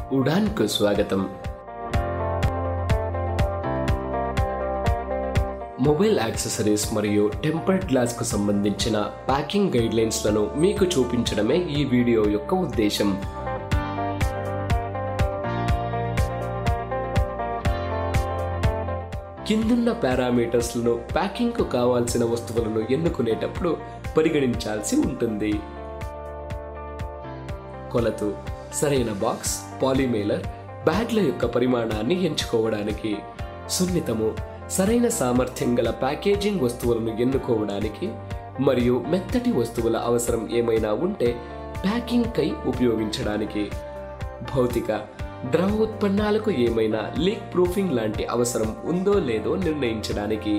ఉడాన్కు స్వాగతం mobile accessories మరియు tempered గ్లాస్కు సంబంధించిన ప్యాకింగ్ గైడ్లైన్స్లను మీకు చూపించడమే ఈ వీడియో యొక్క ఉద్దేశం కిందున్న పారామీటర్స్లను ప్యాకింగ్కు కావాల్సిన వస్తువులను ఎన్నుకునేటప్పుడు పరిగణించాల్సి ఉంటుంది కొలతు సరైన బాక్స్ పాలిమేలర్ బ్యాగ్ల యొక్క పరిమాణాన్ని ఎంచుకోవడానికి సున్నితము సరైన సామర్థ్యం గల ప్యాకేజింగ్ వస్తువులను ఎన్నుకోవడానికి మరియు మెత్తటి వస్తువుల అవసరం ఏమైనా ఉంటే ప్యాకింగ్ కై ఉపయోగించడానికి భౌతిక ద్రవ ఉత్పన్నాలకు ఏమైనా లీక్ ప్రూఫింగ్ లాంటి అవసరం ఉందో లేదో నిర్ణయించడానికి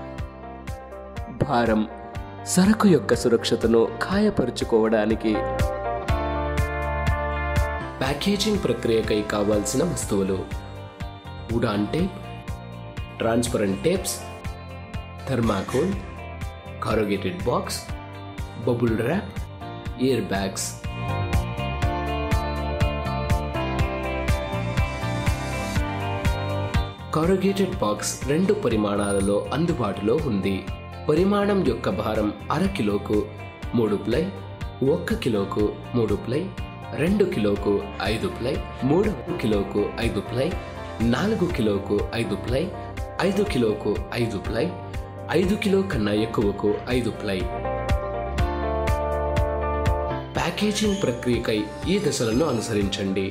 భారం సరకు యొక్క సురక్షతను ఖాయపరుచుకోవడానికి ప్యాకేజింగ్ ప్రక్రియకై కావాల్సిన వస్తువులు Udaan tape transparent tapes thermocol corrugated box bubble wrap air bags corrugated box రెండు పరిమాణాలలో అందుబాటులో ఉంది పరిమాణం యొక్క భారం అర కిలోకు మూడు ప్లై ఒక్క కిలోకు మూడు ప్లై రెండు కిలోకు ఐదు ప్లై మూడు కిలోకు ఐదు ప్లై నాలుగు కిలోకు ఐదు ప్లై ఐదు కిలోకు ఐదు ప్లై ఐదు కిలో కన్నా ఎక్కువకు ఐదు ప్లై ప్యాకేజింగ్ ప్రక్రియకై ఈ దశలను అనుసరించండి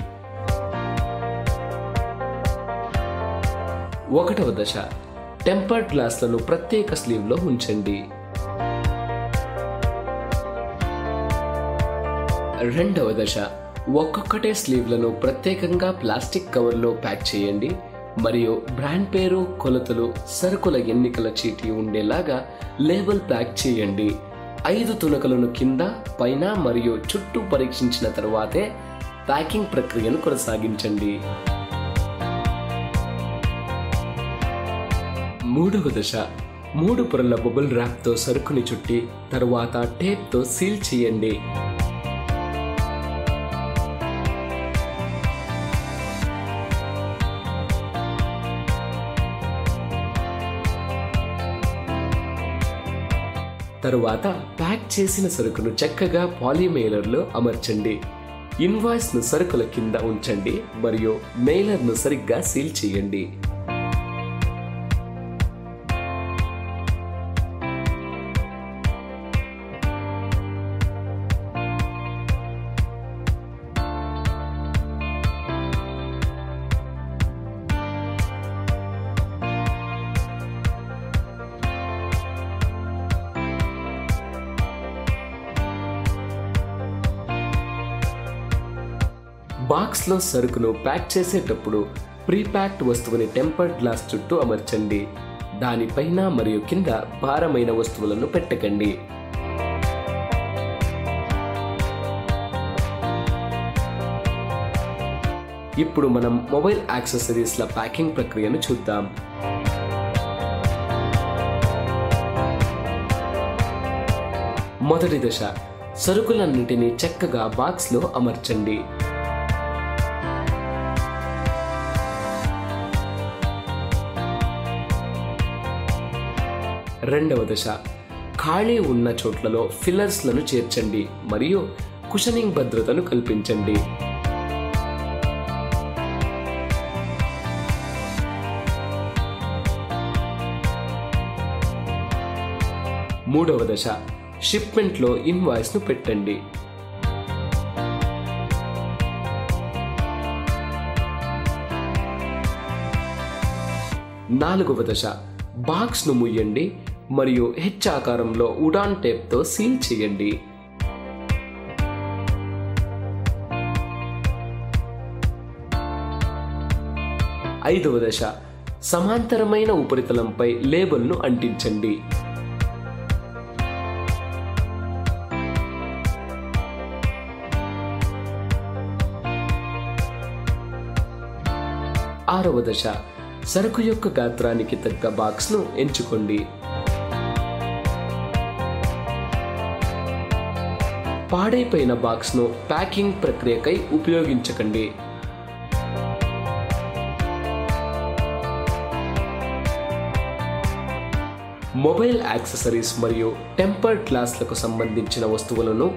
ఒకటవ దశ టెంపర్డ్ గ్లాస్లను ప్రత్యేక స్లీవ్లో ఉంచండి రెండవ దశ ఒక్కొక్కటే స్లీవ్లను ప్రత్యేకంగా ప్లాస్టిక్ కవర్లో ప్యాక్ చేయండి మరియు బ్రాండ్ పేరు కొలతలు సరుకుల ఎన్నికల చీటీ ఉండేలాగా లేబుల్ ప్యాక్ చేయండి ఐదు తునకలను కింద పైన మరియు చుట్టూ పరీక్షించిన తర్వాతే ప్యాకింగ్ ప్రక్రియను కొనసాగించండి మూడవ దశ మూడు పొరల బబుల్ ర్యాప్తో సరుకుని చుట్టి తరువాత టేప్తో సీల్ చేయండి తరువాత ప్యాక్ చేసిన సరుకును చక్కగా పాలిమెయిలర్లో అమర్చండి ఇన్వాయిస్ ను సరుకుల కింద ఉంచండి మరియు మెయిలర్ ను సరిగ్గా సీల్ చేయండి బాక్స్లో సరుకును ప్యాక్ చేసేటప్పుడు ప్రీ ప్యాక్డ్ వస్తువుని టెంపర్డ్ గ్లాస్ చుట్టూ అమర్చండి దానిపైన మరియు కింద భారమైన వస్తువులను పెట్టకండి ఇప్పుడు మనం మొబైల్ యాక్సెసరీస్ల ప్యాకింగ్ ప్రక్రియను చూద్దాం మొదటి దశ సరుకులన్నింటినీ చక్కగా బాక్స్లో అమర్చండి రెండవ దశ ఖాళీ ఉన్న చోట్లలో ఫిల్లర్స్లను చేర్చండి మరియు కుషనింగ్ భద్రతను కల్పించండి మూడవ దశ షిప్మెంట్లో ఇన్వాయిస్ను పెట్టండి నాలుగవ దశ బాక్స్ను ముయ్యండి మరియు హెచ్ ఆకారంలో ఉడాన్ టేప్తో సీల్ చేయండి ఐదవ దశ సమాంతరమైన ఉపరితలంపై లేబుల్ను అంటించండి ఆరవ దశ సరుకు యొక్క గాత్రానికి తగ్గ బాక్స్ను ఎంచుకోండి పాడైపోయిన బాక్స్ను ప్యాకింగ్ ప్రక్రియకై ఉపయోగించకండి మొబైల్ యాక్సెసరీస్ మరియు టెంపర్డ్ గ్లాస్లకు సంబంధించిన వస్తువులను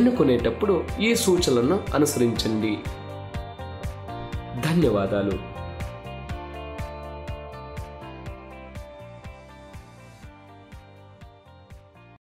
ఎన్నుకునేటప్పుడు ఈ సూచనలను అనుసరించండి ధన్యవాదాలు